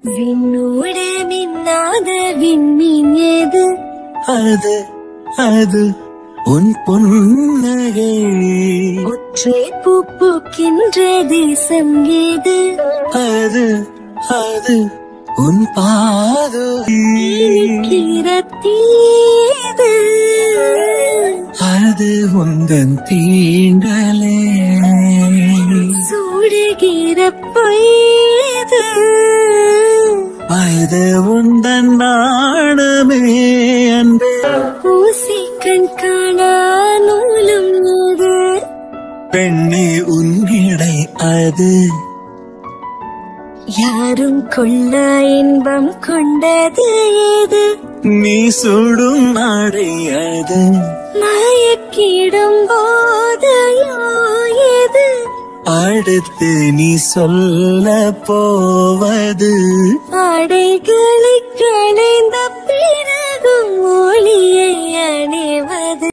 விண்ணோட மின்னாத விண்மீன் ஏது அது அது உன் புன்னகை ஒற்றை பூ பூக்கின்ற தேசம் ஏது அது அது உன் பாதை கிரத்தீது அது உந்தன் தீண்டலே சூடுகிற பொய்து அது உந்தன் நாணமே அன்பே ஊசி கண் காணா நூலும் ஏது பெண்ணே உன்னிடை அது யாரும் கொள்ள இன்பம் கொண்டது ஏது நீ சுடும் நாடை அது மயக்கிடும் போதையோ ஏது அடுத்து நீ சொல்ல போவது ஆடைகளை களைந்த